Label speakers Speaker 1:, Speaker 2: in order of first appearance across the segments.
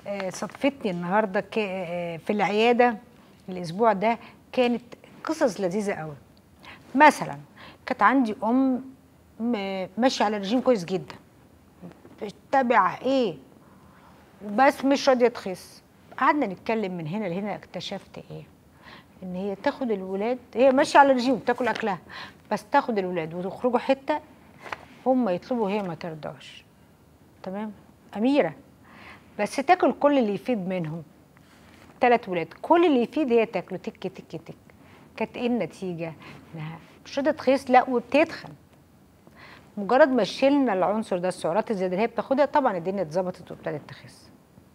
Speaker 1: آه، صدفتني النهارده ك- آه، في العياده الاسبوع ده كانت قصص لذيذه قوي مثلا كانت عندي ام م- ماشيه على رجيم كويس جدا بتتبع ايه بس مش راضيه تخس قعدنا نتكلم من هنا لهنا اكتشفت ايه ان هي تاخد الولاد هي ماشيه على رجيم بتاكل اكلها بس تاخد الولاد وتخرجوا حته هم يطلبوا وهي ما ترضاش تمام اميره بس تاكل كل اللي يفيد منهم ثلاث ولاد كل اللي يفيد هي تاكله تك تك تك كانت ايه النتيجه انها مش راضيه تخس لا وبتتخن مجرد ما شلنا العنصر ده السعرات الزياده اللي هي بتاخدها طبعا الدنيا اتظبطت وابتدت تخس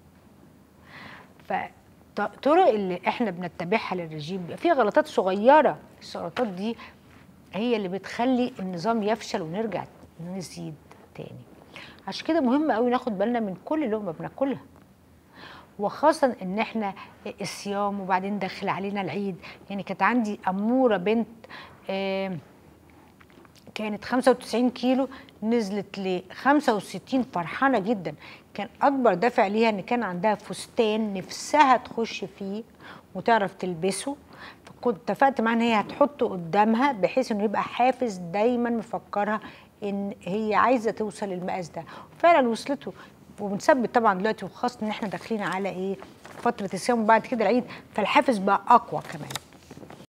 Speaker 1: فالطرق اللي احنا بنتبعها للرجيم بيبقى فيها غلطات صغيره الغلطات دي هي اللي بتخلي النظام يفشل ونرجع نزيد تاني عشان كده مهم قوي ناخد بالنا من كل لقمه بناكلها وخاصة ان احنا الصيام وبعدين داخل علينا العيد يعني كانت عندي امورة بنت آه كانت 95 كيلو نزلت ل 65 فرحانة جدا كان اكبر دافع ليها ان كان عندها فستان نفسها تخش فيه وتعرف تلبسه فكنت اتفقت معاها ان هي هتحطه قدامها بحيث انه يبقى حافز دايما مفكرها ان هي عايزه توصل للمقاس ده فعلا وصلته وبنثبت طبعا دلوقتي وخاصه ان احنا داخلين على ايه فتره الصيام وبعد كده العيد فالحافز بقى اقوى كمان